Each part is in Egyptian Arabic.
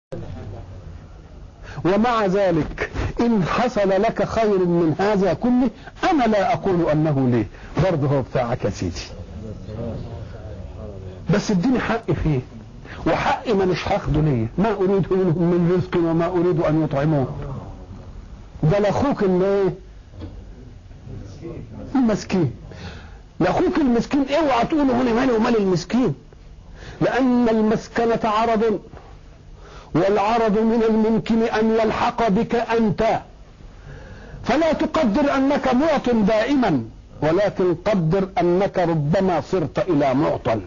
ومع ذلك إن حصل لك خير من هذا كله أنا لا أقول أنه لي برضه هو بتاعك يا سيدي بس اديني حق فيه وحقي ما مش هاخده ليا ما أريد منهم من رزق وما أريد أن يطعموه ده لأخوك اللي إيه؟ المسكين لأخوك المسكين اوعى تقول هنا مالي ومال المسكين لأن المسكنة عرض والعرض من الممكن أن يلحق بك أنت فلا تقدر أنك معط دائما ولكن قدر أنك ربما صرت إلى معطل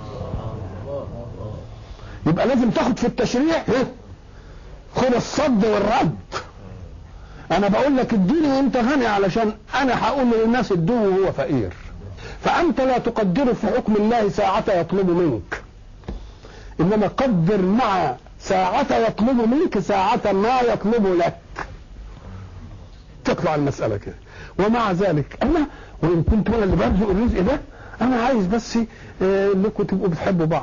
يبقى لازم تاخد في التشريع خد الصد والرد انا بقول لك اديني وانت غني علشان انا هقول للناس ادوه وهو فقير فانت لا تقدر في حكم الله ساعة يطلب منك انما قدر مع ساعة يطلب منك ساعة ما يطلب لك تطلع المسألة كده ومع ذلك انا وان كنت انا اللي برزق الرزق ده انا عايز بس آه، انكم تبقوا بتحبوا بعض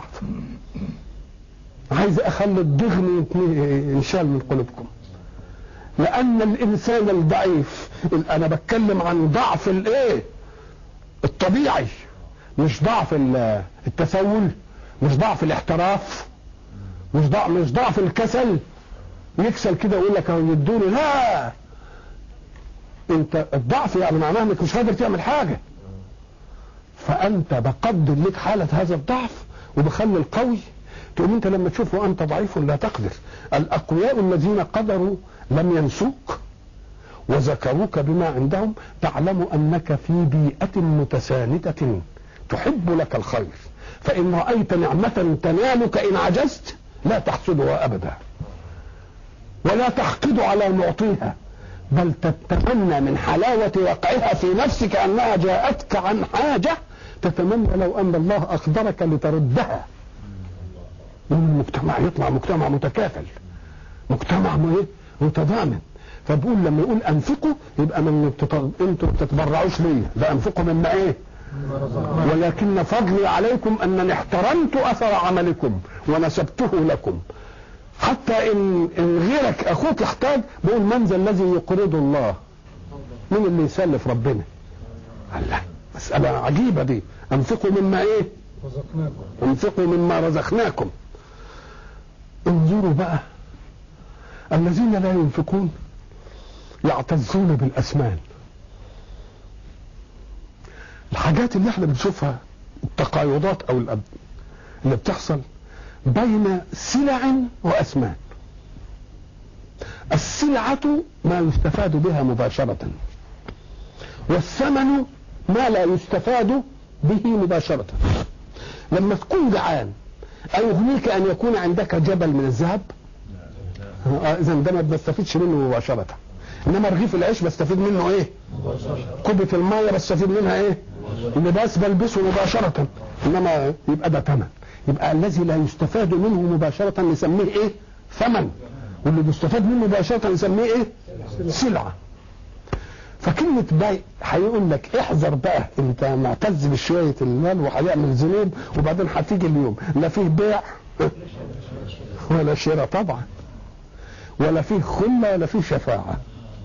عايز اخلي الضغن ينشال من قلوبكم لان الانسان الضعيف انا بتكلم عن ضعف الايه الطبيعي مش ضعف ال- التسول مش ضعف الاحتراف مش ضعف مش ضعف الكسل يكسل كده ويقول لك اهو يدوني لا انت الضعف يعني معناه انك مش قادر تعمل حاجه فانت بقدر لك حاله هذا الضعف وبخلي القوي تقوم انت لما تشوفه انت ضعيف لا تقدر الاقوياء الذين قدروا لم ينسوك وذكروك بما عندهم تعلم انك في بيئه متساندة تحب لك الخير فان رايت نعمة تنالك ان عجزت لا تحسدها ابدا ولا تحقد على معطيها بل تتمنى من حلاوة وقعها في نفسك أنها جاءتك عن حاجة تتمنى لو أن الله أقدرك لتردها المجتمع يطلع مجتمع متكافل مجتمع م- إيه؟ متضامن فبقول لما يقول انفقوا يبقى من بتط- انتوا ما بتتبرعوش ليا ده انفقوا مما ايه ولكن فضلي عليكم انني احترمت اثر عملكم ونسبته لكم حتى ان ان غيرك اخوك يحتاج بقول من ذا الذي يقرض الله مين اللي يسلف ربنا الله مسألة عجيبة دي انفقوا مما ايه انفقوا مما رزقناكم انظروا بقى الذين لا ينفقون يعتزون بالاسمان الحاجات اللي احنا بنشوفها التقايضات او الأب اللي بتحصل بين سلع واسمان السلعة ما يستفاد بها مباشرة والثمن ما لا يستفاد به مباشرة لما تكون جعان أيغنيك أن يكون عندك جبل من الذهب إذا ده ما بستفيدش منه مباشرة إنما رغيف العيش بستفيد منه إيه كوبة المية بستفيد منها إيه اللباس بلبسه مباشرة إنما يبقى ده ثمن يبقى الذي لا يستفاد منه مباشرة نسميه إيه ثمن واللي بيستفاد منه مباشرة نسميه إيه سلعة فكلمة بيع هيقول لك احذر بقى انت معتز بشوية المال وهيعمل ذنوب وبعدين هتيجي اليوم لا فيه بيع ولا شراء طبعا ولا فيه خلة ولا فيه شفاعة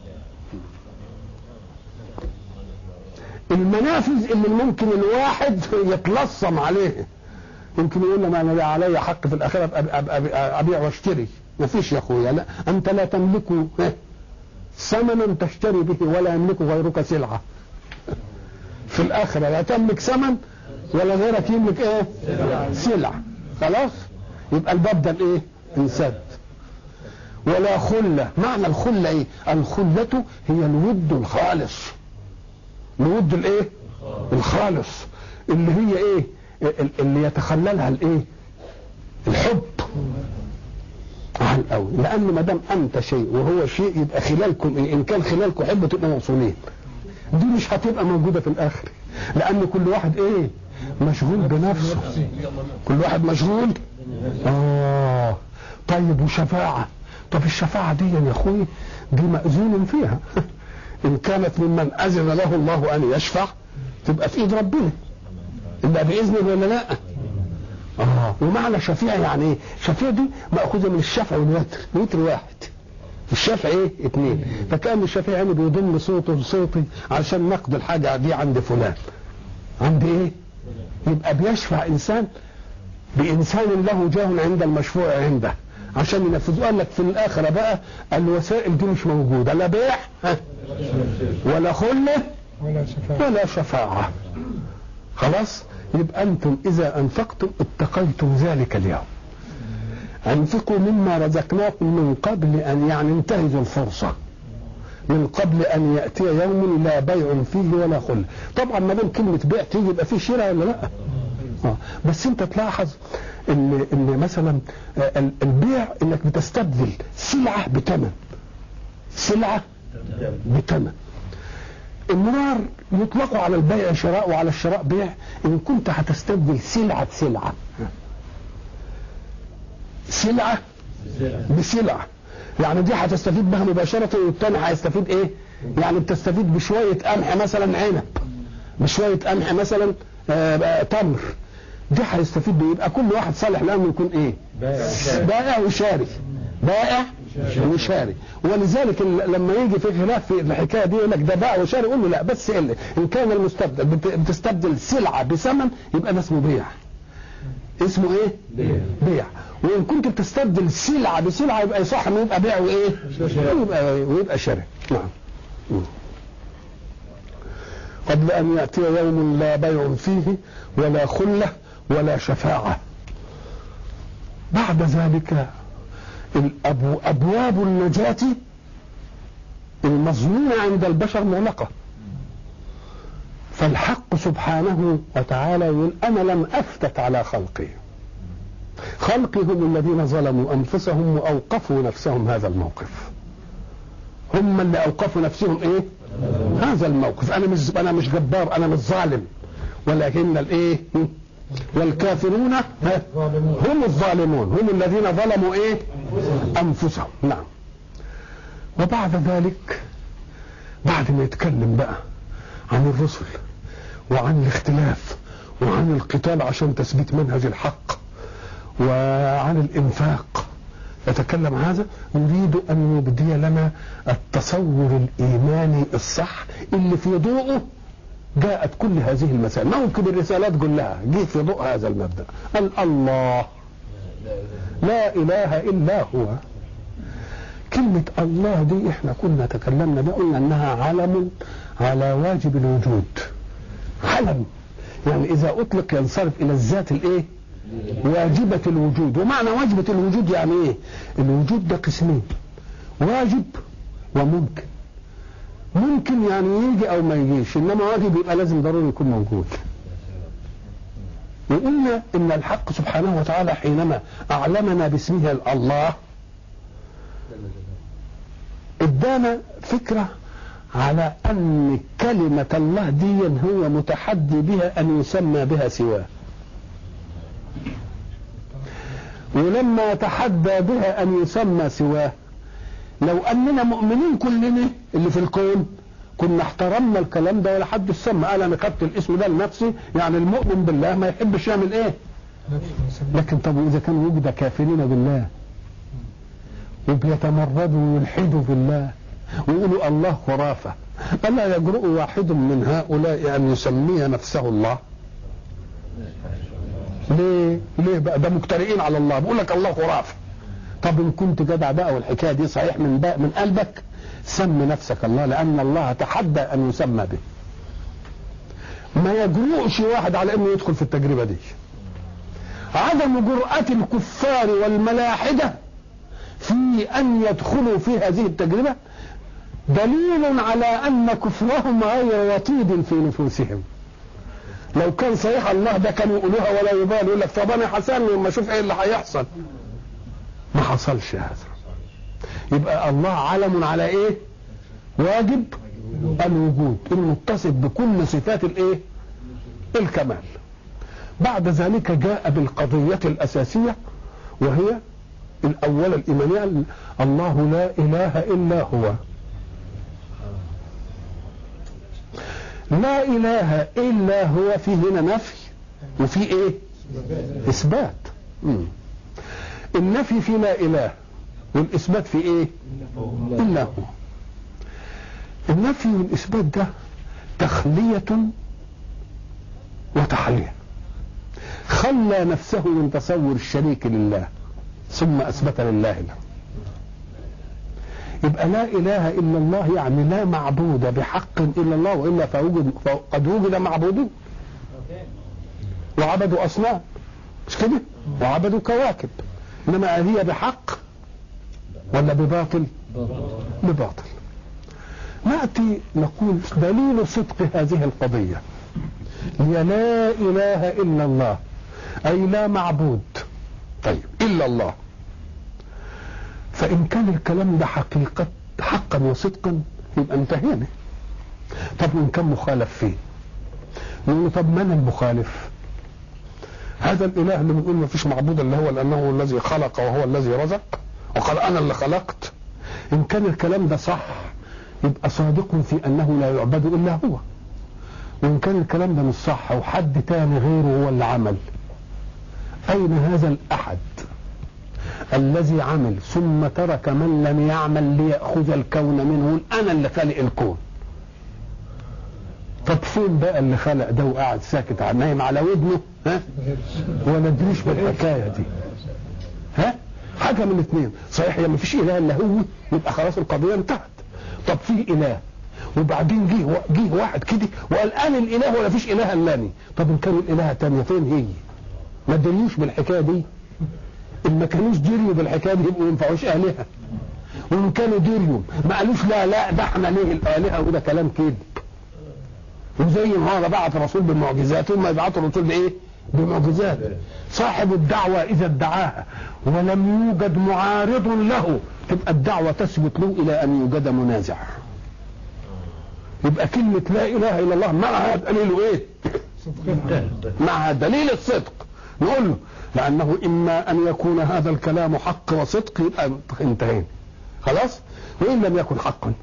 المنافذ اللي ممكن الواحد يتلصم عليه يمكن يقول لما انا علي حق في الاخره أب- أب- أب- ابيع واشتري ما فيش يا اخويا لا انت لا تملك إيه؟ ثمنا تشتري به ولا يملك غيرك سلعه في الاخره لا تملك ثمن ولا غيرك يملك ايه سلعه خلاص يبقى الباب ده الايه انسد ولا خله معنى الخله ايه الخله هي الود الخالص الود الايه الخالص اللي هي ايه ال- اللي يتخللها الايه الحب عن قوي لان ما دام انت شيء وهو شيء يبقى خلالكم ان كان خلالكم حب تبقوا موصولين دي مش هتبقى موجوده في الاخر لان كل واحد ايه مشغول بنفسه كل واحد مشغول اه طيب وشفاعه طب الشفاعه دي يا اخوي دي ماذون فيها ان كانت ممن اذن له الله ان يشفع تبقى في ايد ربنا الا باذنه ولا لا اه ومعنى شفيع يعني ايه شفيع دي مأخوذة من الشفع والوتر الوتر واحد الشفع ايه اتنين فكأن الشفيع يعني بيضم صوته لصوتي علشان نقد الحاجة دي عند فلان عند ايه يبقى بيشفع انسان بانسان له جاه عند المشفوع عنده عشان ينفذوه قال لك في الاخره بقى الوسائل دي مش موجوده لا بيع ها، ولا خله ولا شفاعة ولا شفاعه خلاص يبقى انتم اذا انفقتم اتقيتم ذلك اليوم انفقوا مما رزقناكم من قبل ان يعني انتهزوا الفرصه من قبل ان ياتي يوم لا بيع فيه ولا خل طبعا ما دام كلمه بيع تيجي يبقى فيه شراء ولا لا آه. بس انت تلاحظ ان ان مثلا آه، ال- البيع انك بتستبدل سلعه بثمن سلعه بثمن النار يطلق على البيع شراء وعلى الشراء بيع ان كنت هتستبدل سلعه بسلعه سلعه بسلعه يعني دي هتستفيد بها مباشره والتاني هيستفيد ايه؟ يعني بتستفيد بشويه قمح مثلا عنب بشويه قمح مثلا آه، بقى تمر دي هيستفيد بيه يبقى كل واحد صالح له انه يكون ايه؟ بائع وشاري بائع وشاري ولذلك ال- لما يجي في خلاف في الحكايه دي يقول لك ده بائع وشاري يقول له لا بس ال- ان كان المستبدل بت- بتستبدل سلعه بثمن يبقى ده اسمه بيع اسمه ايه؟ بيع وان كنت بتستبدل سلعه بسلعه يبقى يصح انه يبقى بيع وايه؟ ويبقى ويبقى شراء نعم مم. قبل ان ياتي يوم لا بيع فيه ولا خله ولا شفاعه بعد ذلك الأبو أبواب النجاة المظنونة عند البشر مغلقة فالحق سبحانه وتعالى يقول أنا لم أفتت على خلقي خلقي هم الذين ظلموا أنفسهم وأوقفوا نفسهم هذا الموقف هم اللي أوقفوا نفسهم إيه هذا الموقف أنا مش أنا مش جبار أنا مش ظالم ولكن الإيه والكافرون ها؟ هم الظالمون هم الذين ظلموا ايه انفسهم نعم وبعد ذلك بعد ما يتكلم بقى عن الرسل وعن الاختلاف وعن القتال عشان تثبيت منهج الحق وعن الانفاق يتكلم هذا يريد ان يبدي لنا التصور الايماني الصح اللي في ضوءه جاءت كل هذه المسائل موكب الرسالات كلها جه في ضوء هذا المبدا قال الله لا اله الا هو كلمة الله دي احنا كنا تكلمنا بها قلنا انها علم على واجب الوجود علم يعني اذا اطلق ينصرف الى الذات الايه واجبة الوجود ومعنى واجبة الوجود يعني ايه الوجود ده قسمين واجب وممكن ممكن يعني يجي او ما يجيش انما واجب يبقى لازم ضروري يكون موجود وقلنا ان الحق سبحانه وتعالى حينما اعلمنا باسمه الله ادانا فكره على ان كلمه الله دي هو متحدي بها ان يسمى بها سواه ولما تحدى بها ان يسمى سواه لو اننا مؤمنين كلنا اللي في الكون كنا احترمنا الكلام ده ولا حد سمى قال انا خدت الاسم ده لنفسي يعني المؤمن بالله ما يحبش يعمل ايه لكن طب واذا كان وجد كافرين بالله وبيتمردوا ويلحدوا بالله ويقولوا الله خرافه الا يجرؤ واحد من هؤلاء ان يسمي نفسه الله ليه ليه بقى ده مجترئين على الله بيقول لك الله خرافه طب ان كنت جدع بقى والحكايه دي صحيح من بقى من قلبك سم نفسك الله لان الله تحدى ان يسمى به ما يجرؤش واحد على انه يدخل في التجربه دي عدم جرأة الكفار والملاحدة في أن يدخلوا في هذه التجربة دليل على أن كفرهم غير وطيد في نفوسهم لو كان صحيح الله ده كانوا يقولوها ولا يبالوا يقول لك طب انا حسن لما اشوف ايه اللي هيحصل ما حصلش هذا يبقى الله علم على ايه واجب الوجود المتصف بكل صفات الايه الكمال بعد ذلك جاء بالقضية الأساسية وهي الأولى الإيمانية الله لا إله إلا هو لا إله إلا هو في هنا نفي وفي إيه إثبات مم. النفي في لا اله والاثبات في ايه الا هو النفي والاثبات ده تخليه وتحليه خلى نفسه من تصور الشريك لله ثم اثبت لله له يبقى لا اله الا الله يعني لا معبود بحق الا الله والا فوجد فقد وجد معبودون وعبدوا اصنام مش كده وعبدوا كواكب انما هي بحق ولا بباطل بباطل ناتي نقول دليل صدق هذه القضيه هي لا اله الا الله اي لا معبود طيب الا الله فان كان الكلام ده حقيقه حقا وصدقا يبقى انتهينا طب وان كان مخالف فيه نقول له طب من المخالف هذا الاله اللي بنقول ما فيش معبود الا هو لانه هو الذي خلق وهو الذي رزق وقال انا اللي خلقت ان كان الكلام ده صح يبقى صادق في انه لا يعبد الا هو وان كان الكلام ده مش صح وحد تاني غيره هو اللي عمل اين هذا الاحد الذي عمل ثم ترك من لم يعمل ليأخذ الكون منه انا اللي خالق الكون طب فين بقى اللي خلق ده وقاعد ساكت نايم على ودنه ها ولا ادريش بالحكايه دي ها حاجه من اثنين صحيح لما فيش اله الا هو يبقى خلاص القضيه انتهت طب في اله وبعدين جه جه واحد كده وقال انا الاله ولا فيش اله الا طب ان كان الاله تانية فين هي ما دريوش بالحكايه دي ان ما كانوش دريوا بالحكايه دي يبقوا ينفعوش الهه وان كانوا دريوا ما قالوش لا لا ده احنا ليه الالهه وده كلام كذب وزي ما هذا بعت رسول بالمعجزات هم يبعتوا الرسول بايه؟ بمعجزات صاحب الدعوة إذا ادعاها ولم يوجد معارض له تبقى الدعوة تثبت له إلى أن يوجد منازع يبقى كلمة لا إله إلا الله معها دليل إيه؟ معها دليل الصدق نقول له لأنه إما أن يكون هذا الكلام حق وصدق يبقى انتهينا خلاص وإن لم يكن حقا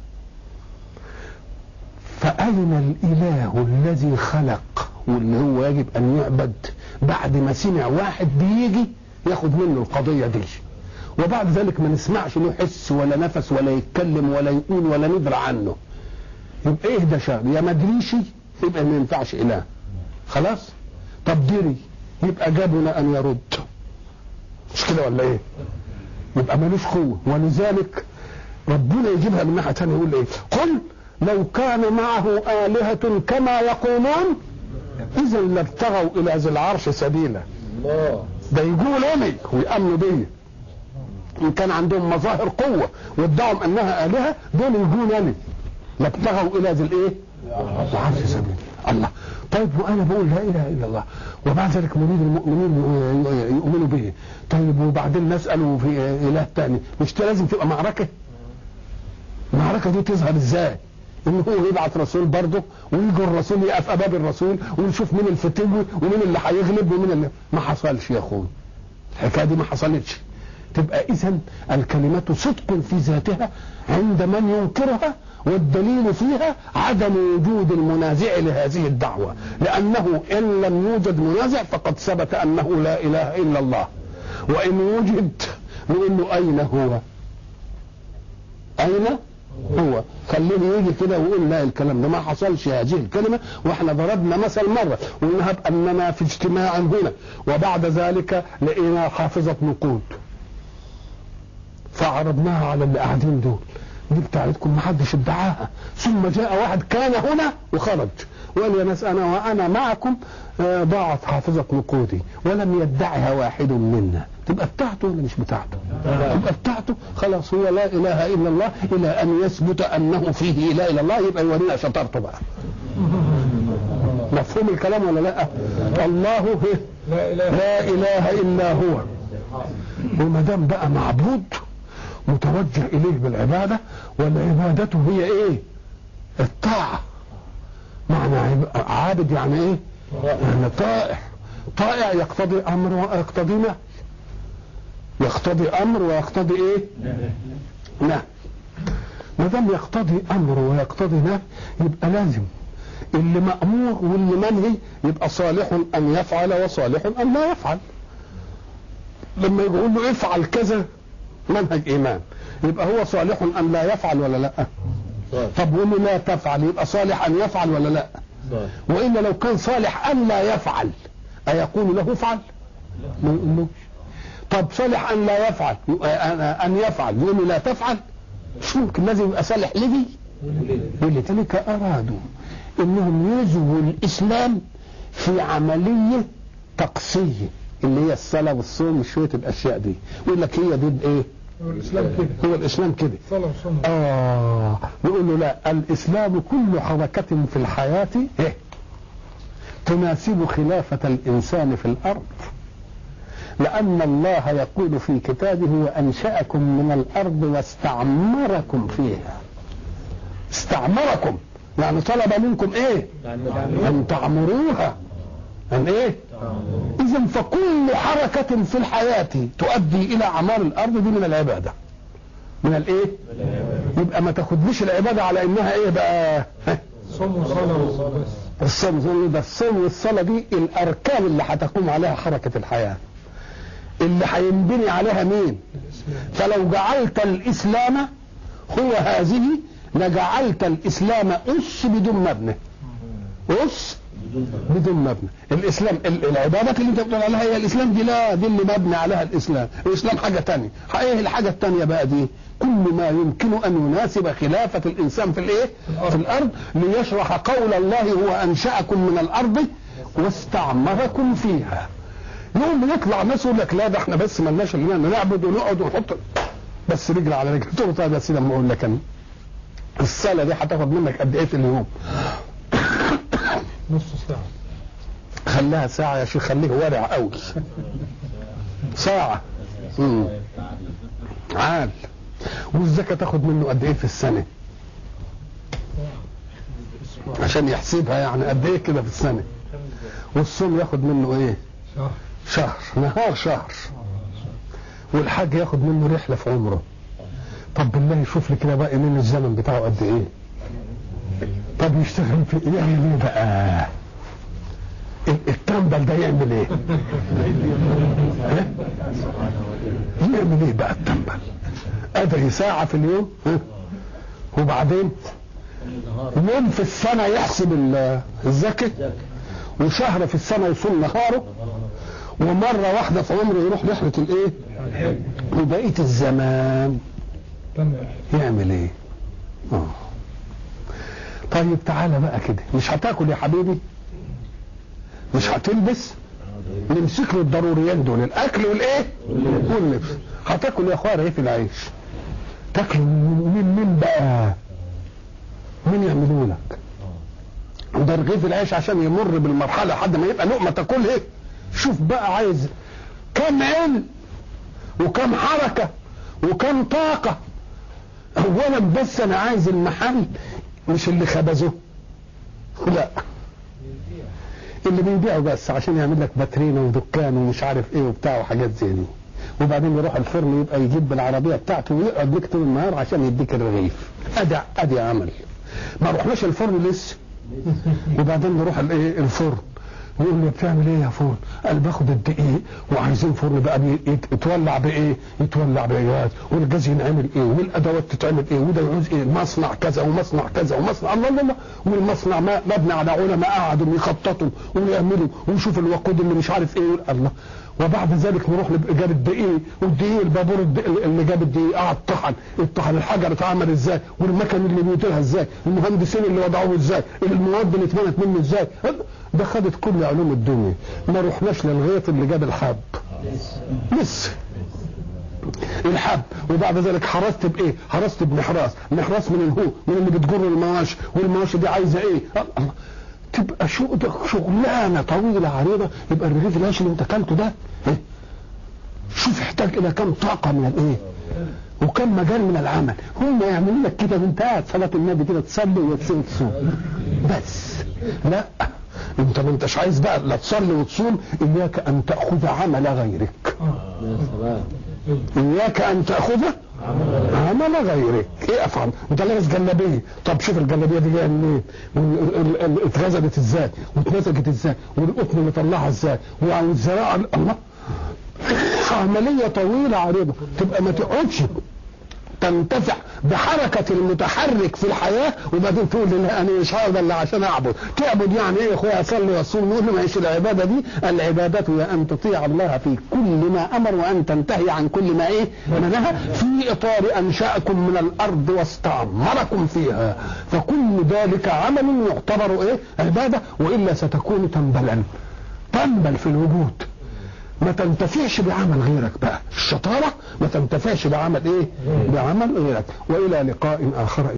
فأين الإله الذي خلق واللي هو يجب أن يعبد بعد ما سمع واحد بيجي ياخد منه القضية دي وبعد ذلك ما نسمعش له حس ولا نفس ولا يتكلم ولا يقول ولا ندرى عنه يبقى ايه ده شر يا مدريشي يبقى ما ينفعش اله خلاص طب دري يبقى جابنا ان يرد مش كده ولا ايه يبقى ملوش قوه ولذلك ربنا يجيبها من ناحيه ثانيه يقول ايه قل لو كان معه آلهة كما يقولون إذا لابتغوا إلى ذي العرش سبيلا الله ده يقولوا لي ويأمنوا بيا إن كان عندهم مظاهر قوة وادعوا أنها آلهة دول يقولوا لي لابتغوا إلى ذي الإيه؟ العرش سبيلا الله طيب وأنا بقول لا إله إلا الله وبعد ذلك نريد المؤمنين يؤمنوا به طيب وبعدين نسأله في إله تاني مش لازم تبقى معركة المعركة دي تظهر إزاي؟ ان هو يبعت رسول برضه ويجي الرسول يقف امام الرسول ونشوف مين الفتوي ومين اللي هيغلب ومين اللي ما حصلش يا اخوي الحكايه دي ما حصلتش تبقى اذا الكلمة صدق في ذاتها عند من ينكرها والدليل فيها عدم وجود المنازع لهذه الدعوة لأنه إن لم يوجد منازع فقد ثبت أنه لا إله إلا الله وإن وجد نقول له أين هو أين هو خليه يجي كده ويقول لا الكلام ده ما حصلش هذه الكلمه واحنا ضربنا مثل مره قلنا اننا في اجتماع هنا وبعد ذلك لقينا حافظه نقود فعرضناها على اللي قاعدين دول دي بتاعتكم ما حدش ادعاها ثم جاء واحد كان هنا وخرج وقال يا ناس انا وانا معكم آه، ضاعت حافظه نقودي ولم يدعها واحد منا تبقى بتاعته ولا مش بتاعته؟ تبقى بتاعته خلاص هو لا اله الا الله الى ان يثبت انه فيه اله الا الله يبقى يورينا شطارته بقى. مفهوم الكلام ولا لا؟ الله هي لا اله لا اله الا هو وما دام بقى معبود متوجه اليه بالعباده والعباده هي ايه؟ الطاعه معنى عب- عابد يعني ايه؟ يعني طائع طائع يقتضي امر ويقتضي نهي يقتضي امر ويقتضي ايه؟ نهي ما دام يقتضي امر ويقتضي نهي يبقى لازم اللي مامور واللي منهي يبقى صالح ان يفعل وصالح ان لا يفعل لما يقول له افعل كذا منهج ايمان يبقى هو صالح ان لا يفعل ولا لا طب وقول له لا تفعل يبقى صالح ان يفعل ولا لا والا لو كان صالح ان لا يفعل ايقول له افعل ما يقولوش طب صالح ان لا يفعل ان يفعل يقول له لا تفعل مش ممكن لازم يبقى صالح لدي ولذلك ارادوا انهم يزوا الاسلام في عمليه تقصيه اللي هي الصلاه والصوم وشويه الاشياء دي يقول لك هي ضد ايه؟ هو الاسلام كده هو الاسلام كده صلاه وصوم اه نقول له لا الاسلام كل حركه في الحياه إيه؟ تناسب خلافه الانسان في الارض لأن الله يقول في كتابه وأنشأكم من الأرض واستعمركم فيها استعمركم يعني طلب منكم إيه أن تعمروها أن إيه إذا فكل حركة في الحياة تؤدي إلى عمار الأرض دي من العبادة من الإيه يبقى ما تاخدليش العبادة على إنها إيه بقى صوم وصلاه بس الصوم ده الصوم والصلاة دي الأركان اللي هتقوم عليها حركة الحياة اللي هينبني عليها مين فلو جعلت الإسلام هو هذه لجعلت الإسلام أس بدون مبنى أس بدون مبنى الإسلام ال- العبادات اللي أنت بتقول عليها هي الإسلام دي لا دي اللي مبني عليها الإسلام الإسلام حاجة تانية إيه الحاجة التانية بقى دي كل ما يمكن أن يناسب خلافة الإنسان في الإيه في الأرض ليشرح قول الله هو أنشأكم من الأرض واستعمركم فيها يوم يطلع ناس يقول لك لا ده احنا بس ملناش الا إننا نعبد ونقعد ونحط بس رجل على رجل قلت له طيب يا سيدي لما اقول لك انا الصلاه دي هتاخد منك قد ايه في اليوم؟ نص ساعه خليها ساعه يا شيخ خليه ورع قوي ساعه امم عال والزكاه تاخد منه قد ايه في السنه؟ عشان يحسبها يعني قد ايه كده في السنه؟ والصوم ياخد منه ايه؟ شهر شهر نهار شهر والحاج ياخد منه رحله في عمره طب بالله يشوف لي كده بقى من الزمن بتاعه قد ايه طب يشتغل في ايه يعمل ايه بقى ال- التنبل ده يعمل ايه ها؟ يعمل ايه بقى التنبل ادري ساعه في اليوم ها؟ وبعدين يوم في السنه يحسب ال- الزكاه وشهر في السنه يصوم نهاره ومره واحده في عمره يروح رحله الايه وبقيه الزمان تم يعمل ايه اه طيب تعالى بقى كده مش هتاكل يا حبيبي مش هتلبس نمسك له الضروريات دول الاكل والايه واللبس هتاكل يا اخويا رغيف العيش تاكل من مين بقى مين يعملوا لك ده رغيف العيش عشان يمر بالمرحله لحد ما يبقى لقمه تاكلها شوف بقى عايز كم علم وكم حركه وكم طاقه اولا بس انا عايز المحل مش اللي خبزه لا اللي بيبيعه بس عشان يعمل لك باترينا ودكان ومش عارف ايه وبتاع وحاجات زي دي وبعدين يروح الفرن يبقى يجيب بالعربيه بتاعته ويقعد لك طول النهار عشان يديك الرغيف ادي ادي عمل ما رحناش الفرن لسه وبعدين نروح الايه الفرن يقول لي بتعمل ايه يا فرن؟ قال باخد الدقيق وعايزين فرن بقى بي- يت- يتولع بايه؟ يتولع بغاز والجاز ينعمل ايه؟ والادوات تتعمل ايه؟ وده يعوز ايه؟ مصنع كذا ومصنع كذا ومصنع الله الله الله والمصنع ما- مبني على علماء قعدوا يخططوا ويعملوا ويشوفوا الوقود اللي مش عارف ايه الله وبعد ذلك نروح لب- جاب الدقيق والدقيق البابور الد- اللي جاب الدقيق قعد طحن الطحن الحجر اتعمل ازاي والمكن اللي بيديرها ازاي المهندسين اللي وضعوه ازاي المواد اللي اتبنت منه ازاي ده خدت كل علوم الدنيا ما رحناش للغيط اللي جاب الحب لسه الحب وبعد ذلك حرست بايه؟ حرست بمحراس، محراس من الهو من اللي بتجر المواشي والمواشي دي عايزه ايه؟ الله تبقى شو ده شغلانه طويله عريضه يبقى الرغيف العيش اللي انت اكلته ده إيه؟ شوف يحتاج الى كم طاقه من الايه؟ وكم مجال من العمل هم يعملوا لك كده وانت قاعد صلاه النبي كده تصلي وتصوم تصوم بس لا انت ما انتش عايز بقى لا تصلي وتصوم اياك ان تاخذ عمل غيرك اياك ان تاخذ عمل غيرك ايه افعل انت لابس جلابيه طب شوف الجلابيه دي جايه منين وال- ال- ال- اتغزلت ازاي واتمسكت ازاي والقطن مطلعها ازاي والزراعه الله عمليه طويله عريضه تبقى ما تقعدش تنتفع بحركة المتحرك في الحياة وبعدين تقول لي لا أنا مش هقدر إلا عشان أعبد، تعبد يعني إيه يا أخويا أصلي وأصوم نقول له ماشي العبادة دي العبادة هي أن تطيع الله في كل ما أمر وأن تنتهي عن كل ما إيه ما نهى في إطار أنشأكم من الأرض واستعمركم فيها، فكل ذلك عمل يعتبر إيه عبادة وإلا ستكون تنبلا تنبل في الوجود ما تنتفعش بعمل غيرك بقى الشطارة ما تنتفعش بعمل ايه بعمل غيرك والى لقاء اخر